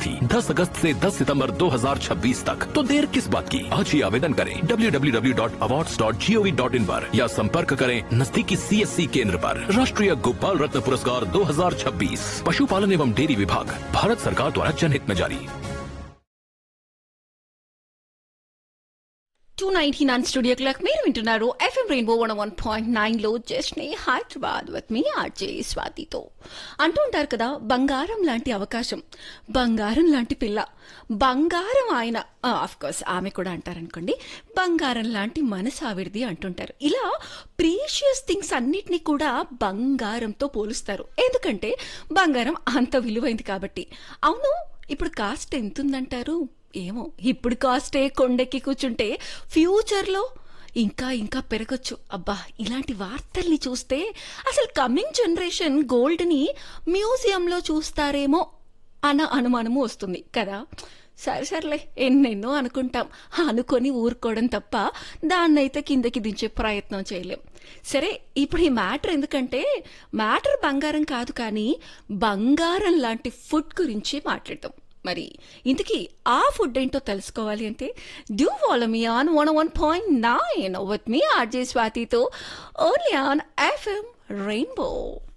थी 10 अगस्त से 10 सितंबर 2026 तक तो देर किस बात की आज ही आवेदन करें www.awards.gov.in पर या संपर्क करें नजदीकी सीएससी केंद्र पर राष्ट्रीय गोपाल रत्न पुरस्कार 2026 पशुपालन एवं डेयरी विभाग भारत सरकार द्वारा जनहित में जारी two ninety nine studio clock మీరు వింటున్నారు FM rainbow one one point nine లో జస్ట్ ని హైదరాబాద్ విత్ మీ ఆర్జే స్వాతితో అంటూ ఉంటారు కదా బంగారం లాంటి అవకాశం బంగారం లాంటి పిల్ల బంగారం ఆయన ఆఫ్ కోర్స్ ఆమె కూడా అంటారనుకోండి బంగారం లాంటి మనసు ఆవిడది అంటుంటారు ఇలా ప్రీషియస్ థింగ్స్ అన్నిటినీ కూడా బంగారంతో పోలుస్తారు ఎందుకంటే బంగారం అంత విలువైంది కాబట్టి అవును ఇప్పుడు కాస్ట్ ఎంతుందంటారు ఏమో ఇప్పుడు కాస్టే కొండెక్కి కూర్చుంటే ఫ్యూచర్లో ఇంకా ఇంకా పెరగచ్చు అబ్బా ఇలాంటి వార్తల్ని చూస్తే అసలు కమింగ్ జనరేషన్ గోల్డ్ని మ్యూజియంలో చూస్తారేమో అన్న అనుమానము వస్తుంది కదా సరే సర్లే ఎన్నెన్నో అనుకుంటాం అనుకొని ఊరుకోవడం తప్ప దాన్నైతే కిందకి దించే ప్రయత్నం చేయలేం సరే ఇప్పుడు ఈ మ్యాటర్ ఎందుకంటే మ్యాటర్ బంగారం కాదు కానీ బంగారం లాంటి ఫుడ్ గురించి మాట్లాడతాం మరి ఇంతకీ ఆ ఫుడ్ ఏంటో తెలుసుకోవాలి అంటే do follow me on one one point nine with మీ ఆర్జే స్వాతితో ఓన్లీ ఆన్ ఎఫ్ఎం రెయిన్బో